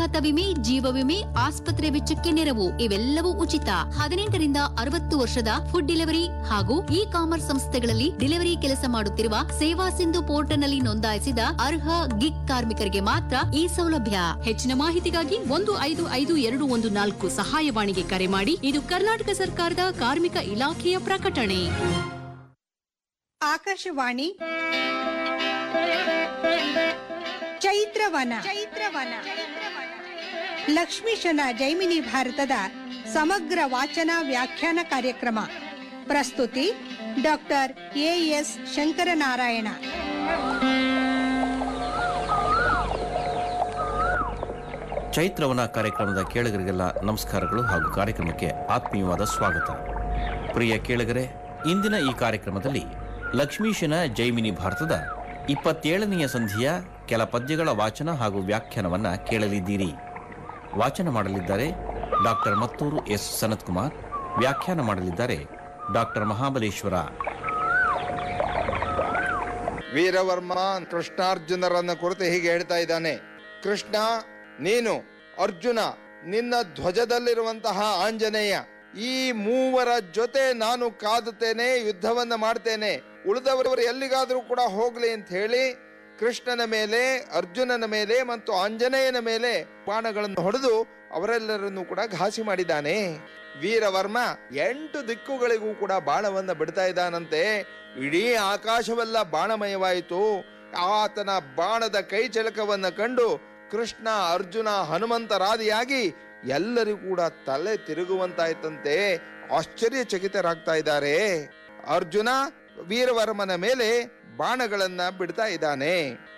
ಅಪಘಾತ ವಿಮೆ ಜೀವ ವಿಮೆ ಆಸ್ಪತ್ರೆ ವೆಚ್ಚಕ್ಕೆ ನೆರವು ಇವೆಲ್ಲವೂ ಉಚಿತ ಹದಿನೆಂಟರಿಂದ ಅರವತ್ತು ವರ್ಷದ ಫುಡ್ ಡೆಲಿವರಿ ಹಾಗೂ ಇ ಕಾಮರ್ಸ್ ಸಂಸ್ಥೆಗಳಲ್ಲಿ ಡೆಲಿವರಿ ಕೆಲಸ ಮಾಡುತ್ತಿರುವ ಸೇವಾ ಸಿಂಧು ಪೋರ್ಟಲ್ನಲ್ಲಿ ನೋಂದಾಯಿಸಿದ ಅರ್ಹ ಗಿಗ್ ಕಾರ್ಮಿಕರಿಗೆ ಮಾತ್ರ ಈ ಸೌಲಭ್ಯ ಹೆಚ್ಚಿನ ಮಾಹಿತಿಗಾಗಿ ಒಂದು ಐದು ಐದು ಎರಡು ಒಂದು ನಾಲ್ಕು ಸಹಾಯವಾಣಿಗೆ ಕರೆ ಮಾಡಿ ಇದು ಕರ್ನಾಟಕ ಸರ್ಕಾರದ ಕಾರ್ಮಿಕ ಇಲಾಖೆಯ ಪ್ರಕಟಣೆ ಆಕಾಶವಾಣಿ ಚೈತ್ರವನ ಚೈತ್ರವನ ಲಕ್ಷ್ಮೀಶನ ಜೈಮಿನಿ ಭಾರತದ ಸಮಗ್ರ ವಾಚನ ವ್ಯಾಖ್ಯಾನ ಕಾರ್ಯಕ್ರಮ ಪ್ರಸ್ತುತಿ ಡಾಕ್ಟರ್ ಎ ಎಸ್ ಶಂಕರನಾರಾಯಣ ಚೈತ್ರವನ ಕಾರ್ಯಕ್ರಮದ ಕೇಳುಗರಿಗೆಲ್ಲ ನಮಸ್ಕಾರಗಳು ಹಾಗೂ ಕಾರ್ಯಕ್ರಮಕ್ಕೆ ಆತ್ಮೀಯವಾದ ಸ್ವಾಗತ ಪ್ರಿಯ ಕೇಳುಗರೆ ಇಂದಿನ ಈ ಕಾರ್ಯಕ್ರಮದಲ್ಲಿ ಲಕ್ಷ್ಮೀಶನ ಜೈಮಿನಿ ಭಾರತದ ಇಪ್ಪತ್ತೇಳನೆಯ ಸಂಧಿಯ ಕೆಲ ಪದ್ಯಗಳ ವಾಚನ ಹಾಗೂ ವ್ಯಾಖ್ಯಾನವನ್ನ ಕೇಳಲಿದ್ದೀರಿ ವಾಚನ ಮಾಡಲಿದ್ದಾರೆ ಡಾಕ್ಟರ್ ಮತ್ತೂರು ಎಸ್ ಸನತ್ಕುಮಾರ್ ವ್ಯಾಖ್ಯಾನ ಮಾಡಲಿದ್ದಾರೆ ಡಾಕ್ಟರ್ ಮಹಾಬಲೇಶ್ವರ ವೀರವರ್ಮ ಕೃಷ್ಣಾರ್ಜುನರನ್ನ ಕುರಿತು ಹೀಗೆ ಹೇಳ್ತಾ ಇದ್ದಾನೆ ಕೃಷ್ಣ ನೀನು ಅರ್ಜುನ ನಿನ್ನ ಧ್ವಜದಲ್ಲಿರುವಂತಹ ಆಂಜನೇಯ ಈ ಮೂವರ ಜೊತೆ ನಾನು ಕಾದುತ್ತೇನೆ ಯುದ್ಧವನ್ನ ಮಾಡ್ತೇನೆ ಉಳಿದವರು ಎಲ್ಲಿಗಾದ್ರೂ ಕೂಡ ಹೋಗ್ಲಿ ಅಂತ ಹೇಳಿ ಕೃಷ್ಣನ ಮೇಲೆ ಅರ್ಜುನನ ಮೇಲೆ ಮತ್ತು ಆಂಜನೇಯನ ಮೇಲೆ ಬಾಣಗಳನ್ನು ಹೊಡೆದು ಅವರೆಲ್ಲರನ್ನು ಕೂಡ ಘಾಸಿ ಮಾಡಿದ್ದಾನೆ ವೀರವರ್ಮ ಎಂಟು ದಿಕ್ಕುಗಳಿಗೂ ಕೂಡ ಬಾಣವನ್ನ ಬಿಡ್ತಾ ಇದ್ದಾನಂತೆ ಇಡೀ ಆಕಾಶವೆಲ್ಲ ಬಾಣಮಯವಾಯಿತು ಆತನ ಬಾಣದ ಕೈ ಚಳಕವನ್ನ ಕಂಡು ಕೃಷ್ಣ ಅರ್ಜುನ ಹನುಮಂತರಾದಿಯಾಗಿ ಎಲ್ಲರಿಗೂ ಕೂಡ ತಲೆ ತಿರುಗುವಂತಾಯ್ತಂತೆ ಆಶ್ಚರ್ಯಚಕಿತರಾಗ್ತಾ ಇದ್ದಾರೆ ಅರ್ಜುನ ವೀರವರ್ಮನ ಮೇಲೆ ಬಾಣಗಳನ್ನ ಬಿಡ್ತಾ ಇದ್ದಾನೆ